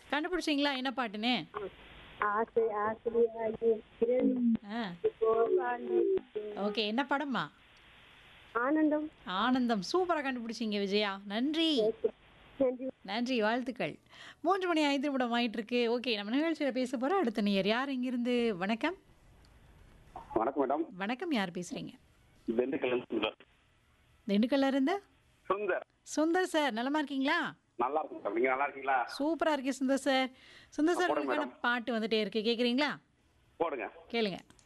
கண்டுபிடிச்சிங்களா என்ன பாட்டுன்னு ஆசை ஆசையாகி ஆ ஓகே என்ன படம்மா ஆனந்தம் ஆனந்தம் சூப்பராக கண்டுபிடிச்சிங்க விஜயா நன்றி நன்றி நன்றி வாழ்த்துக்கள் மூன்று மணி ஐந்து நிமிடம் ஆயிட்டு இருக்கு ஓகே நம்ம நிகழ்ச்சியில் பேச போகிறோம் அடுத்த நேயர் யார் இங்கிருந்து வணக்கம் வணக்கம் மேடம் வணக்கம் யார் பேசுறீங்க திண்டுக்கல் சுந்தர் திண்டுக்கல்ல இருந்து சுந்தர் சுந்தர் சார் நலமா இருக்கீங்களா நல்லா இருக்கு மேடம் நீங்க நல்லா இருக்கீங்களா சூப்பரா இருக்கு சுந்தர் சார் சுந்தர் சார் போடுங்க உங்களுக்கான பாட்டு வந்துட்டே இருக்கு கேக்குறீங்களா போடுங்க கேளுங்க